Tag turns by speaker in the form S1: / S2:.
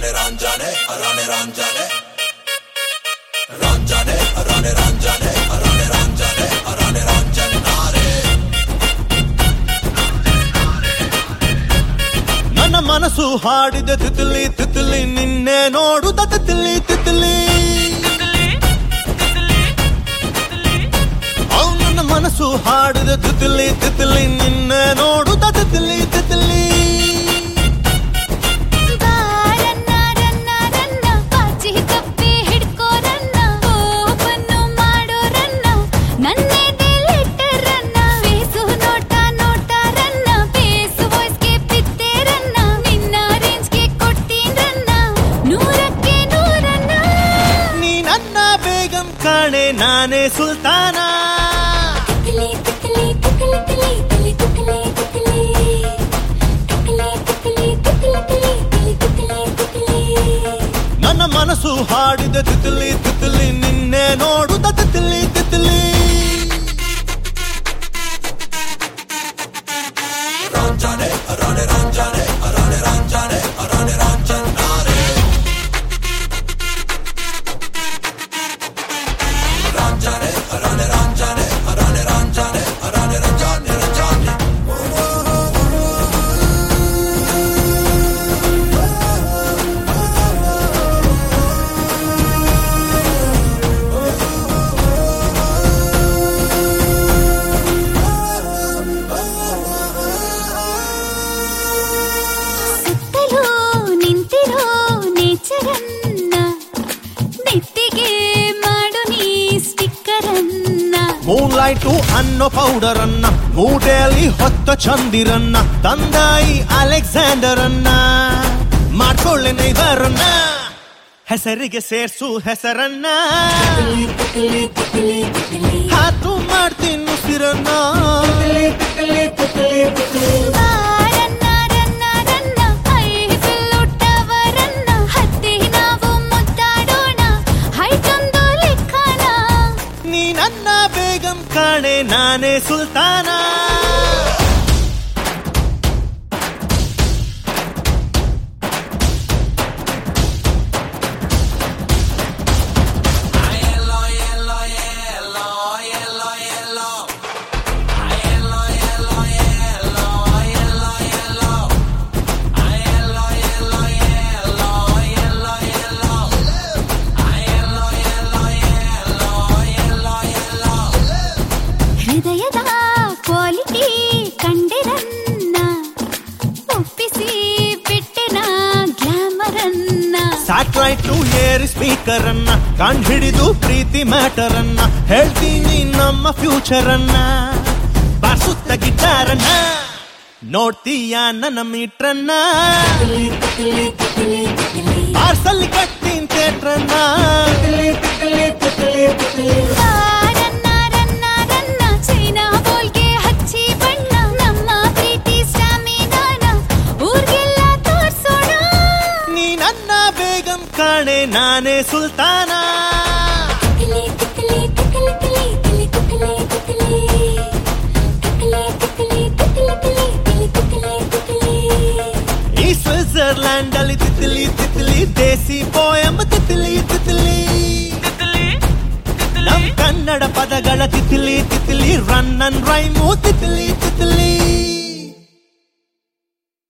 S1: ರಾಂಜಾನೆ ರಾಂಜಾನೆ ರಾಣೆ ರಾಂಜಾನೆ ರಾಂಜಾನೆ ರಾಣೆ ರಾಂಜಾನೆ ರಾಣೆ ರಾಂಜಾನೆ ರಾಣೆ ರಾಂಜನಾರೆ
S2: ನನ್ನ ಮನಸ್ಸು ಹಾಡಿದ ತಿತಿಲಿ ತಿತಿಲಿ ನಿನ್ನೆ ನೋಡುದ ತಿತಿಲಿ ತಿತಿಲಿ ಅವ್ ನನ್ನ ಮನಸ್ಸು ಹಾಡಿದ ತಿತಿಲಿ ತಿತಿಲಿ ನಿನ್ನೆ ನೋಡುದ ತಿತಿಲಿ ತಿತಿಲಿ
S3: ಬಾರನ್ನ ರನ್ನ ರನ್ನ ಪಾಚಿ ಕಪ್ಪಿ ಹಿಡ್ಕೋರನ್ನ ಓಪನ್ನು ಮಾಡೋರನ್ನ ನನ್ನೇ ಲಿಟ್ಟರನ್ನ ಫೇಸು ನೋಟ ನೋಟಾರನ್ನ ಫೇಸು ವಾಯ್ಸ್ಗೆ ಬಿತ್ತೇರನ್ನ ನಿನ್ನ ರೇಂಜ್ಗೆ ಕೊಡ್ತೀನರನ್ನ ನೂರಕ್ಕೆ ನೂರನ್ನ
S2: ನೀ ನನ್ನ ಬೇಗಂ ಕಾಣೆ ನಾನೇ ಸುಲ್ತಾನ
S3: ತಿಕ್ಲಿ ತಿಕ್ಲಿ ತಿಕ್ಲಿ ತಿಕ್ಲಿ ತಿಕ್ಲಿ ತಿಕ್ಲಿ ತಿಕ್ಲಿ ತಿಕ್ಲಿ ತಿಕ್ಲಿ ತಿಕ್ಲಿ ತಿಕ್ಲಿ ತಿಕ್ಲಿ
S2: ನನ್ನ ಮನಸ್ಸು ಹಾಡಿದ ತಿತಿಲಿ ತಿತಿಲಿ ನಿನ್ನೆ ನೋಡುದ ತಿತಿಲಿ ತಿತಿಲಿ
S1: ರಾಂಜಾನೆ ರಾಣೆ ರಾಂಜಾನೆ ರಾಣೆ ರಾಂಜಾನೆ ರಾಣೆ ರಾಂಜನಾರೆ ರಾಂಜಾನೆ ರಾಣೆ ರಾಂಜಾನೆ ರಾಣೆ ರಾಂಜಾನೆ ರಾಣೆ ರಾಂಜಾನೆ ರಾಂಜಾನೆ
S3: ಸುತ್ತಲೂ ನಿಂತಿರೋ ನೇಚರನ್ನ ನೆತ್ತಿಗೆ ಮಾಡು ನೀ ಸ್ಟಿಕ್ಕರನ್ನ
S2: ಮೂನ್ ಲೈಟು ಅನ್ನೋ ಪೌಡರ್ ಅನ್ನ ಮೂಟೆಯಲ್ಲಿ ಹೊತ್ತ ಚಂದಿರನ್ನ ತಂದಾಯಿ ಅಲೆಕ್ಸಾಂಡರ್ ಅನ್ನ ಮಾಡ್ಕೊಳ್ಳೆ ನೈದರನ್ನ ಹೆಸರಿಗೆ ಸೇರ್ಸು ಹೆಸರನ್ನ ಹಾತು ಮಾಡ್ತೀನಿ ಉಸಿರನ್ನ
S3: ಬಾರನ್ನ ರನ್ನ ರನ್ನ ಐಫಿಲ್ ಟವರನ್ನ ಹತ್ತಿ ನಾವು ಮುದ್ದಾಡೋಣ ಹೈಟೊಂದು ಲೆಕ್ಕನ
S2: ನೀ ನನ್ನ ಬೇಗಂ ಕಾಣೆ ನಾನೇ ಸುಲ್ತಾನ
S3: ಹೃದಯದ ಕ್ವಾಲಿಟಿ ಕಂಡಿರನ್ನ ಒಪ್ಪಿಸಿ ಬಿಟ್ಟೆನ ಗ್ಲಾಮರನ್ನ
S2: ಸ್ಯಾಟಲೈಟ್ ಏರ್ ಸ್ಪೀಕರ್ ಅನ್ನ ಕಂಡು ಹಿಡಿದು ಪ್ರೀತಿ ಮ್ಯಾಟರ್ ಅನ್ನ ಹೇಳ್ತೀನಿ ನಮ್ಮ ಫ್ಯೂಚರ್ ಅನ್ನ ಬಾರ್ಸುತ್ತ ಗಿಟಾರನ್ನ ನೋಡ್ತೀಯ ನನ್ನ ಮೀಟ್ರನ್ನ ಪಾರ್ಸಲ್ ಕಟ್ಟಿನ್ ಥಿಯೇಟ್ರನ್ನ
S3: ಬಾರನ್ನ ರನ್ನ ರನ್ನ ಚೈನಾ ಬೋಲ್ಗೆ ಹಚ್ಚಿ ಬಣ್ಣ ನಮ್ಮ ಪ್ರೀತಿ ಸ್ಟಾಮಿನಾನ ಊರ್ಗೆಲ್ಲ ತೋರ್ಸೋಣ
S2: ನೀ ನನ್ನ ಬೇಗಂ ಕಾಣೆ ನಾನೇ ಸುಲ್ತಾನ
S3: ತಿಕ್ಲಿ ತಿಕ್ಲಿ ತಿಕ್ಲಿ ತಿಕ್ಲಿ ತಿಕ್ಲಿ ತಿಕ್ಲಿ ತಿಕ್ಲಿ ತಿಕ್ಲಿ ತಿಕ್ಲಿ ತಿಕ್ಲಿ ತಿಕ್ಲಿ ತಿಕ್ಲಿ
S2: ಈ ಸ್ವಿಟ್ಜರ್ಲ್ಯಾಂಡ್ ಅಲ್ಲಿ ತಿತ್ಲಿ ತಿತ್ಲಿ ದೇಸಿ ಪೋಯಂ ತಿತ್ಲಿ ತಿತ್ಲಿ ನಮ್ ಕನ್ನಡ ಪದಗಳ ತಿತ್ಲಿ ತಿತ್ಲಿ ರನ್ ಅನ್ ರೈಮು ತಿತ್ಲಿ ತಿತ್ಲಿ